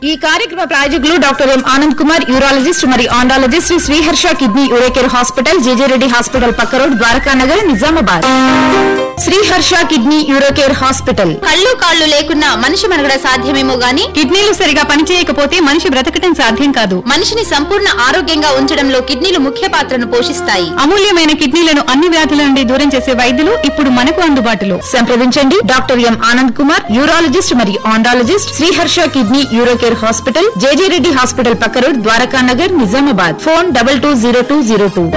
ఈ కార్యక్రమ ప్రాయోజకులు doctor M Anand Kumar urologist మరియు andrologist Shri Sriharsha kidney యూరేకేర్ hospital JJ Reddy hospital పక్క road Dwaraka Nagar Nizamabad Sriharsha kidney Eurocare hospital కళ్ళు కాళ్ళు లేకున్నా మనిషి మనగడ సాధ్యమేమో గాని కిడ్నీలు సరిగా పనిచేయకపోతే మనిషి బ్రతకటం సాధ్యం కాదు మనిషిని సంపూర్ణ ఆరోగ్యంగా ఉంచడంలో కిడ్నీలు ముఖ్య పాత్రను పోషిస్తాయి అమూల్యమైన కిడ్నీలను అన్ని వ్యాధుల నుండి దూరం చేసే వైద్యులు ఇప్పుడు మనకు అందుబాటులో సంప్రదించండి doctor M Anand Kumar urologist మరియు andrologist Sriharsha kidney Eurocare hospital JJ Reddy hospital పక్క road Dwaraka Nagar Nizamabad phone double two zero two zero two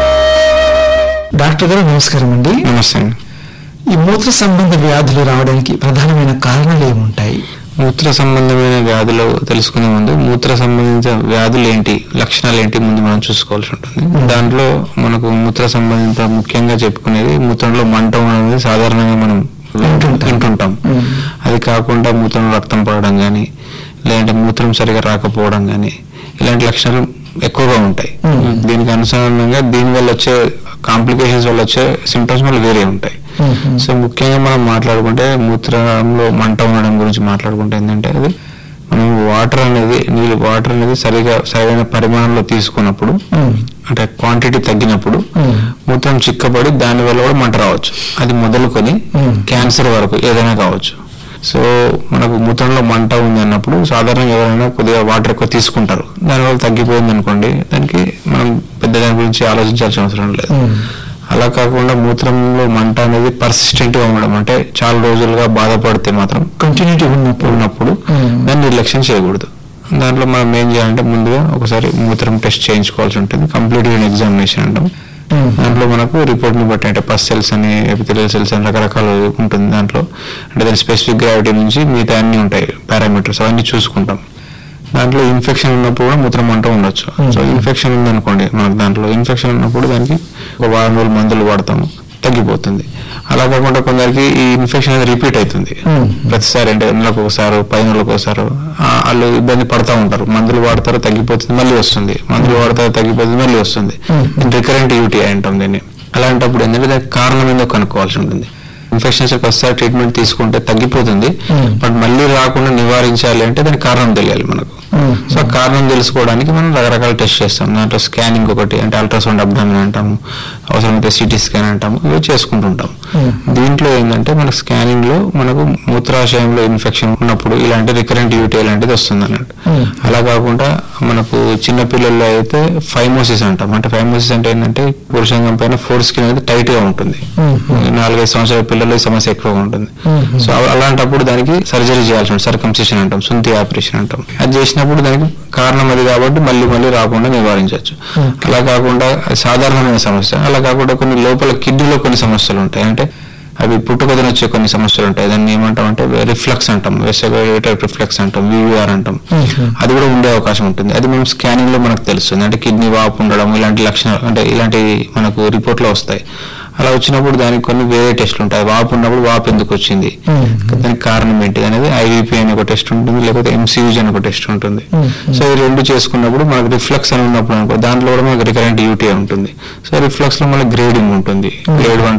doctor గారు నమస్కారం అండి నమస్తే అండి ఈ మూత్ర సంబంధ వ్యాధులు రావడానికి ప్రధానమైన కారణాలు ఏముంటాయి మూత్ర సంబంధమైన వ్యాధులు తెలుసుకునే ముందు మూత్ర సంబంధిత వ్యాధులు ఏంటి లక్షణాలు ఏంటి ముందు మనం చూసుకోవాల్సి ఉంటుంది దాంట్లో మనకు మూత్ర సంబంధిత ముఖ్యంగా చెప్పుకునేది మూత్రంలో మంట అనేది సాధారణంగా మనం వింటుంటాం అది కాకుండా మూత్రంలో రక్తం పడడం కానీ లేదంటే మూత్రం సరిగా రాకపోవడం కానీ ఇలాంటి లక్షణాలు ఎక్కువగా ఉంటాయి దీనికి అనుసరణంగా దీని వల్ల వచ్చే కాంప్లికేషన్స్ వల్ల వచ్చే సిమ్టమ్స్ వల్ల వేరే ఉంటాయి సో ముఖ్యంగా మనం మాట్లాడుకుంటే మూత్రంలో మంట ఉండడం గురించి మాట్లాడుకుంటే ఏంటంటే అది మనం వాటర్ అనేది నీళ్ళు వాటర్ అనేది సరిగా సరైన పరిమాణంలో తీసుకున్నప్పుడు అంటే క్వాంటిటీ తగ్గినప్పుడు మూత్రం చిక్కబడి దాని వల్ల కూడా మంట రావచ్చు అది మొదలుకొని క్యాన్సర్ వరకు ఏదైనా కావచ్చు సో మనకు మూత్రంలో మంట ఉంది అన్నప్పుడు సాధారణంగా ఎవరైనా కొద్దిగా వాటర్ ఎక్కువ తీసుకుంటారు దానివల్ల తగ్గిపోయింది అనుకోండి దానికి మనం పెద్ద దాని గురించి ఆలోచించాల్సిన అవసరం లేదు అలా కాకుండా మూత్రంలో మంట అనేది పర్సిస్టెంట్ గా ఉండడం అంటే చాలా రోజులుగా బాధపడితే మాత్రం కంటిన్యూటీ ఉన్నప్పుడు ఉన్నప్పుడు దాన్ని నిర్లక్ష్యం చేయకూడదు దాంట్లో మనం ఏం చేయాలంటే ముందుగా ఒకసారి మూత్రం టెస్ట్ చేయించుకోవాల్సి ఉంటుంది కంప్లీట్ ఎగ్జామినేషన్ అంటాం దాంట్లో మనకు రిపోర్ట్ ని బట్టి అంటే పస్ సెల్స్ అని ఎపిథెలియల్ సెల్స్ అని రకరకాలు ఉంటుంది దాంట్లో అంటే దాని స్పెసిఫిక్ గ్రావిటీ నుంచి మిగతా అన్ని ఉంటాయి పారామీటర్స్ అవన్నీ చూసుకుంటాం దాంట్లో ఇన్ఫెక్షన్ ఉన్నప్పుడు కూడా మూత్రం మంట ఉండొచ్చు సో ఇన్ఫెక్షన్ ఉందనుకోండి మనకు దాంట్లో ఇన్ఫెక్షన్ ఉన్నప్పుడు దానికి ఒక వారం రోజులు మందులు వాడతాము తగ్గిపోతుంది అలా కాకుండా కొందరికి ఈ ఇన్ఫెక్షన్ అనేది రిపీట్ అవుతుంది ప్రతిసారి అంటే నెలకు ఒకసారి పది నెలలకు ఒకసారి ఆ, వాళ్ళు ఇబ్బంది పడతా ఉంటారు మందులు వాడతారు తగ్గిపోతుంది మళ్ళీ వస్తుంది మందులు వాడతారు తగ్గిపోతుంది మళ్ళీ వస్తుంది రికరెంట్ యూటీ అంటాం దీన్ని అలాంటప్పుడు ఏంటంటే దానికి కారణం ఏందో కనుక్కోవాల్సి ఉంటుంది ఇన్ఫెక్షన్స్ ఒకసారి ట్రీట్మెంట్ తీసుకుంటే తగ్గిపోతుంది బట్ మళ్ళీ రాకుండా నివారించాలి అంటే దానికి కారణం తెలియాలి మనకు సో ఆ కారణం తెలుసుకోవడానికి మనం రకరకాల టెస్ట్ చేస్తాం దాంట్లో స్కానింగ్ ఒకటి అంటే అల్ట్రాసౌండ్ అబ్డామిన్ అంటాము అవసరమైతే సిటీ స్కాన్ అంటాము ఇవి చేసుకుంటుంటాం దీంట్లో ఏంటంటే మన స్కానింగ్ లో మనకు మూత్రాశయంలో ఇన్ఫెక్షన్ ఉన్నప్పుడు ఇలాంటి రికరెంట్ యూటీ లాంటిది వస్తుంది అన్నట్టు అలా కాకుండా మనకు చిన్న పిల్లల్లో అయితే ఫైమోసిస్ అంటాం అంటే ఫైమోసిస్ అంటే ఏంటంటే పురుషంగం పైన ఫోర్ స్కిన్ అనేది టైట్ గా ఉంటుంది నాలుగైదు సంవత్సరాల పిల్లల్లో ఈ సమస్య ఎక్కువగా ఉంటుంది సో అలా- అలాంటప్పుడు దానికి సర్జరీ చేయాల్సి ఉంటుంది సర్కంసిషన్ అంటాం సుంతి ఆపరేషన్ అంటాం అది చేసినప్పుడు దానికి కారణం అది కాబట్టి మళ్ళీ మళ్ళీ రాకుండా నివారించవచ్చు అలా కాకుండా అది సాధారణమైన సమస్య అలా కాకుండా కొన్ని లోపల కిడ్నీలో కొన్ని సమస్యలు ఉంటాయి అంటే అవి పుట్టుకదన వచ్చే కొన్ని సమస్యలు ఉంటాయి దాన్ని ఏమంటాం అంటే రిఫ్లెక్స్ అంటాం వెసగేటెడ్ రిఫ్లెక్స్ అంటాం వివిఆర్ అంటాం అది కూడా ఉండే అవకాశం ఉంటుంది అది మనం స్కానింగ్ లో మనకు తెలుస్తుంది అంటే కిడ్నీ వాపు ఉండడం ఇలాంటి లక్షణాలు అంటే ఇలాంటి మనకు రిపోర్ట్ లో వస్తాయి అలా వచ్చినప్పుడు దానికి కొన్ని వేరే టెస్ట్లు ఉంటాయి వాపు ఉన్నప్పుడు వాపు ఎందుకు వచ్చింది దానికి కారణం ఏంటి అనేది ఐవిపి అని ఒక టెస్ట్ ఉంటుంది లేకపోతే ఎంసీయూజ్ అని ఒక టెస్ట్ ఉంటుంది సో ఈ రెండు చేసుకున్నప్పుడు మనకు రిఫ్లెక్స్ అని ఉన్నప్పుడు అనుకో దాంట్లో కూడా మనకు రికరెంట్ యూటీ ఉంటుంది సో రిఫ్లెక్స్ లో మనకి గ్రేడింగ్ ఉంటుంది గ్రేడ్ వన్